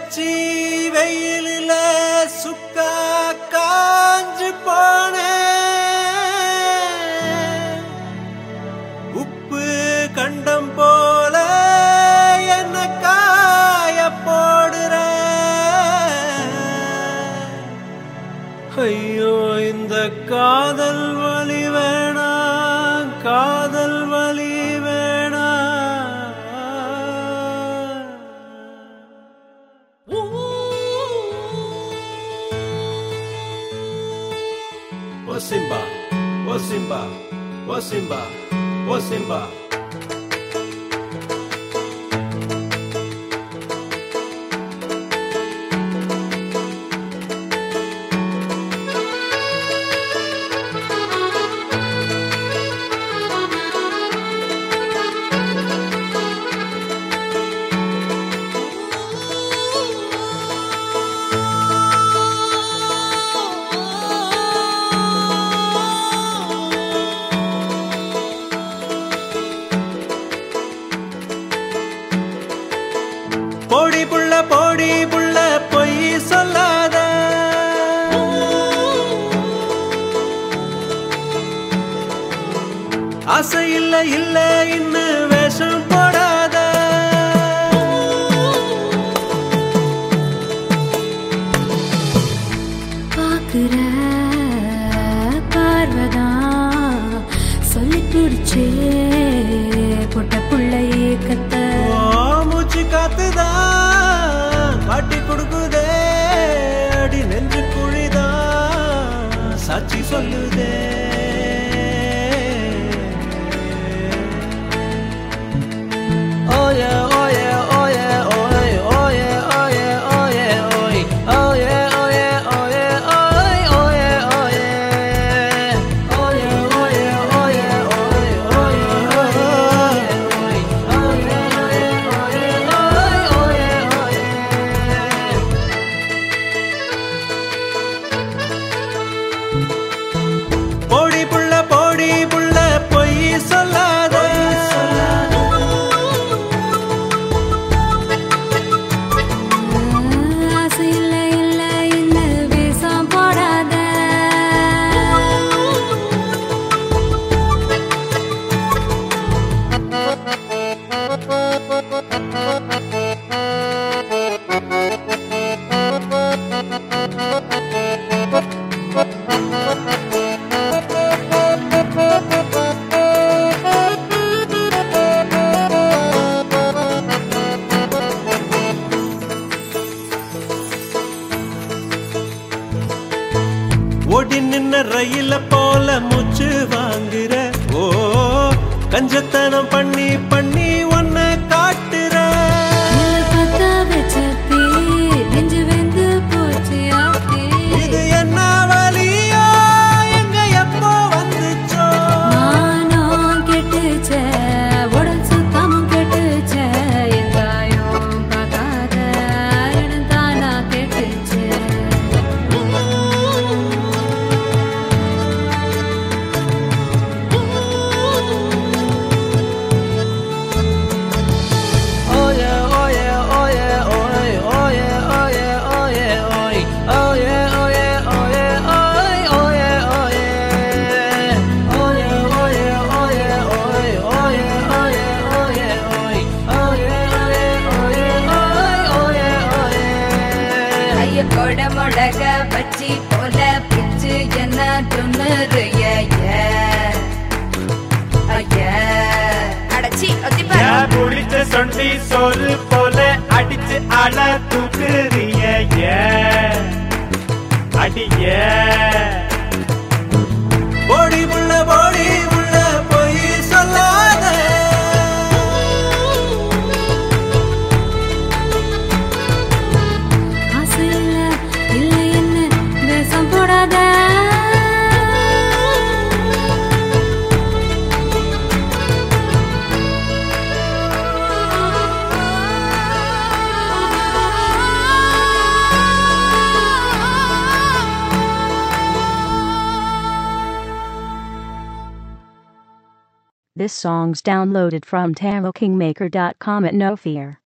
வச்சு வெயிலில் சுக்கா காஞ்சு போனேன் உப்பு கண்டம் போல என்ன காய போடுற ஐயோ இந்த காதல் வலி வேணாம் காதல் வலி வேணாம் ஓ சிம்பா ஓ சிம்பா ஓ சிம்பா ஓ சிம்பா போடி புள்ள போடி புள்ள பொய் சொல்லாத ஆசை இல்ல இல்ல இன்னும் வேஷம் போடாத பாக்குற பார்வதான் சொல்லி பிடிச்சே பொட்ட புள்ளையே கத்த ஓ, மூச்சு காத்துதான் காட்டி கொடுக்குதே அடி நெஞ்சு குழிதான் சாட்சி சொல்லுதே Oye, oye, oye, oye, oye, oye, oye, oye, oye, oye, oye, oye, oye, oye. Oye, oye, oye, oye, oye, oye, oye, oye, oye, oye, போடி புள்ள போடி புள்ள பொய் சொல்லாத ஆசை இல்ல இல்ல என்ன வேஷம் போடாத ஓடி நின்ன ரயில போல மூச்சு வாங்குற ஓ கஞ்சத்தனம் பண்ணி பண்ணி ஒன்ன காட்டுற நிழல் பத்த வச்ச தீ, நெஞ்சு வெந்து போச்சு ஆத்தி. இது என்ன வலியோ எங்க எப்போ வந்துச்சோ நானும் கெட்டுச்சே, உடல் சுத்தமும் கெட்டுச்சே, எங்காயும் பார்க்காத இடம் தானா கெட்டுச்சே. Oye, oye, oye, oye, oye, oye, oye, oye, oye, oye, oye, oye, oye, oye. Oye, oye, oye, oye, oye, oye, oye, oye, oye, oye, oye, oye, oye. ஐய கொட முடக பச்சி போல பிச்சு என்ன துண்ணுறு அடச்சி ஒத்திப்பா ஏன் புளிச்ச சொண்டி சோறு போல அடிச்சு அழ தூக்குறிய ஏன் அடிய போடி புள்ள போடி புள்ள பொய் சொல்லாத ஆசை இல்ல, இல்ல என்ன வேஷம் போடாத This song's downloaded from TaroKingmaker.com at no fear.